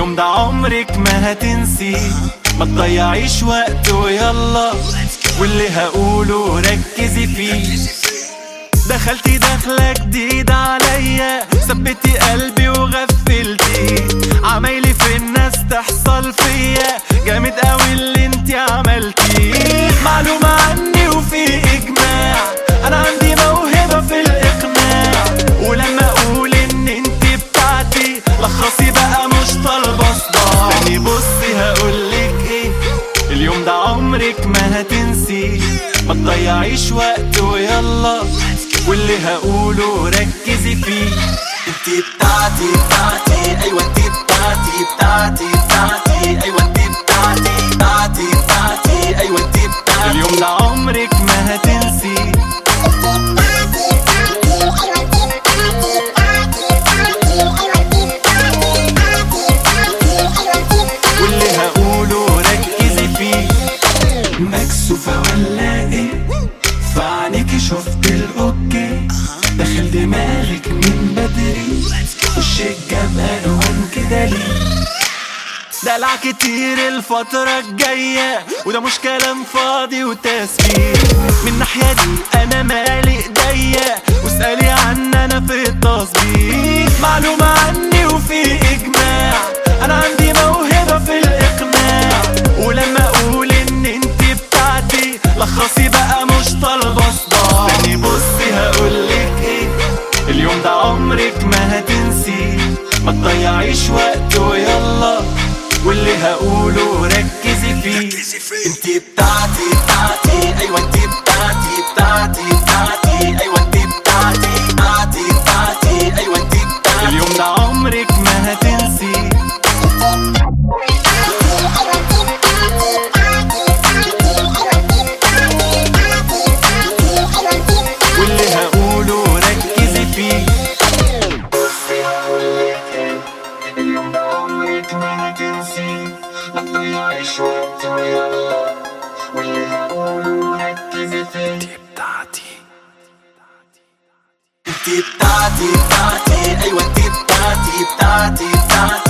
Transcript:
اليوم ده عمرك ما هتنسيه ما تضيعيش وقت ويلا واللي هقوله ركزي فيه دخلتي دخلة جديدة عليا ثبتي قلبي وغفلتي عمايلي في الناس تحصل فيا جامد قوي اللي انتي عملتيه معلومة عني وفي اجماع انا عندي موهبة في الاقناع ولما اقول ان انتي بتاعتي لخصي بقى مش طالبة صداع تاني بصي هقولك ايه اليوم ده عمرك ما هتنسيه ما تضيعيش وقت ويلا واللي هقوله ركزي فيه انتي بتاعتي بتاعتي ايوه انتي بتاعتي بتاعتي بتاعتي ايوه انتي بتاعتي بتاعتي بتاعتي ايوه انتي بتاعتي اليوم ده عمرك ما هتنسيه واللي هقوله ركزي فيه مكسوفة ولا ايه فعنيكي شفت الاوكي داخل دماغك من بدري وشك جاب الوان كده ليه دلع كتير الفترة الجاية وده مش كلام فاضي وتسبيح من ناحية دي أنا مالي إيديا واسألي عن أنا في التصبيح معلومة عني وفي إجماع أنا عندي موهبة في الإقناع ولما أقول إن أنتي بتاعتي لخصي بقى مش طالبة صداع تاني بصي هقولك إيه اليوم ده عمرك ما هتنسيه ما تضيعيش وقت ويلا واللي هقوله ركزي فيه انتي بتاعتي بتاعتي ايوه انتي بتاعتي بتاعتي بتاعتي ايوه انتي بتاعتي بتاعتي بتاعتي ايوه انتي بتاعتي اليوم ده عمرك ما هتنسيه واللي هقوله ركزي فيه بصي هقولك ايه اليوم ده عمرك ما هتنسيه ما تضيعيش وقت ويلا واللي هقوله ركزي فيه انتي بتاعتي انتي بتاعتي بتاعتي ايوه انتي بتاعتي بتاعتي بتاعتي